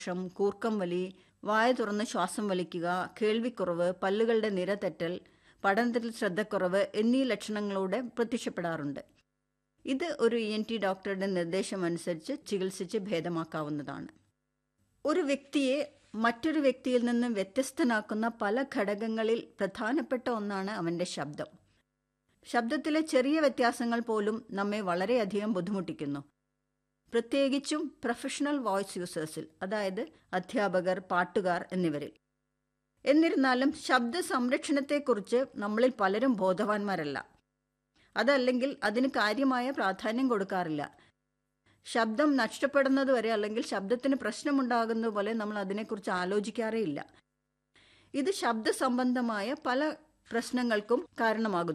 ഷം കൂർക്കം വലി വായ തുറന്ന് ശ്വാസം വലിക്കുക കേൾവിക്കുറവ് പല്ലുകളുടെ നിര തെറ്റൽ പഠനത്തിൽ ശ്രദ്ധക്കുറവ് എന്നീ ലക്ഷണങ്ങളോടെ പ്രത്യക്ഷപ്പെടാറുണ്ട് ഇത് ഒരു ഇ എൻ ടി ഡോക്ടറുടെ നിർദ്ദേശമനുസരിച്ച് ചികിത്സിച്ച് ഭേദമാക്കാവുന്നതാണ് ഒരു വ്യക്തിയെ മറ്റൊരു വ്യക്തിയിൽ നിന്നും വ്യത്യസ്തനാക്കുന്ന പല ഘടകങ്ങളിൽ പ്രധാനപ്പെട്ട ഒന്നാണ് അവൻ്റെ ശബ്ദം ശബ്ദത്തിലെ ചെറിയ വ്യത്യാസങ്ങൾ പോലും നമ്മെ വളരെയധികം ബുദ്ധിമുട്ടിക്കുന്നു പ്രത്യേകിച്ചും പ്രൊഫഷണൽ വോയിസ് യൂസേഴ്സിൽ അതായത് അധ്യാപകർ പാട്ടുകാർ എന്നിവരിൽ എന്നിരുന്നാലും ശബ്ദ സംരക്ഷണത്തെക്കുറിച്ച് നമ്മളിൽ പലരും ബോധവാന്മാരല്ല അതല്ലെങ്കിൽ അതിന് കാര്യമായ പ്രാധാന്യം കൊടുക്കാറില്ല ശബ്ദം നഷ്ടപ്പെടുന്നത് വരെ അല്ലെങ്കിൽ ശബ്ദത്തിന് പ്രശ്നമുണ്ടാകുന്നത് പോലെ നമ്മൾ അതിനെക്കുറിച്ച് ആലോചിക്കാറേ ഇല്ല ഇത് ശബ്ദ സംബന്ധമായ പല പ്രശ്നങ്ങൾക്കും കാരണമാകുന്നു